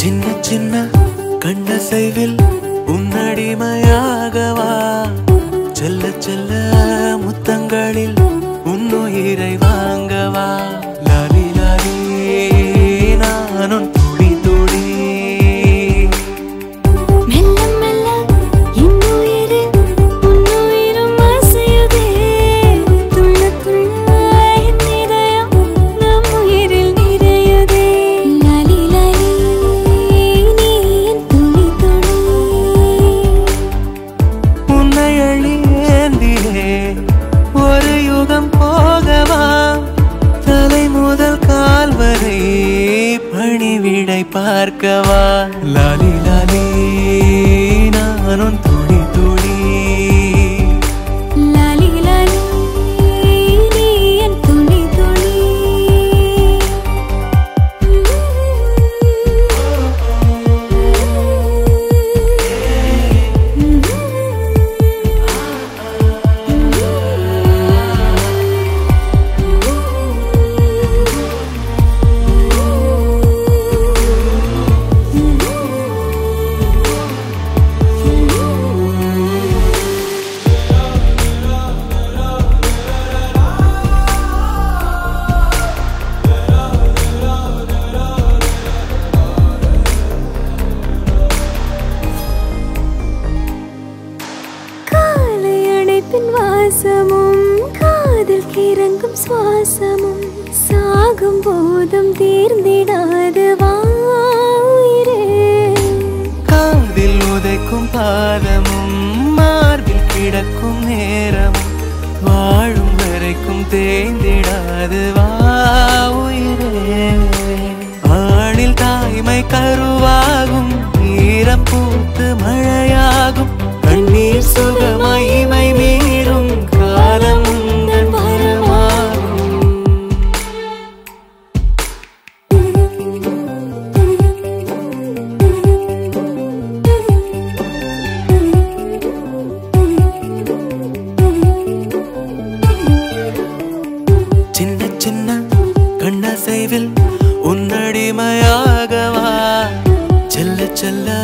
சின்ன சின்ன கண்ணசைவில் உன்னடிமையாகவா செல்ல செல்ல முத்தங்களில் உன்னுயிரை வாங்கவா லாலி லாலி நானும் துடி துடி மெல்ல மெல்ல இன்னுயிரு உன்னுயிரும் அசையுதே துள்ள துள்ள என் இதயம் நம் உயிரில் நிறையுதே லாலி லாலி நீ என் துளி துளி உன்னை அழியேந்தியே ஒரு யுகம் போகவா தலை முதல் கால் வரை பணிவிடை பார்க்கவா லாலி லாலி நானும் துடி துடி லாலி லாலி நீ என் துளி துளி காலை அணைப்பின் வாசமும் காதில் கிறங்கும் சுவாசமும் சாகும் போதும் தீர்ந்திடாது வாயிரே காதில் உதைக்கும் பாதமும் மார்பில் கிடக்கும் நேரமும் வாழும் வரைக்கும் தேய்ந்திடாது வா உயிரே ஆணில் தாய்மை கருவாகும் ஈரம் பூத்து மழையாகும் கண்ணீர் சுகமகிமை மீறும் காலம் உந்தன் வரமாகும் சின்ன சின்ன கண்ணசைவில் உன்னடிமையாகவா செல்ல செல்ல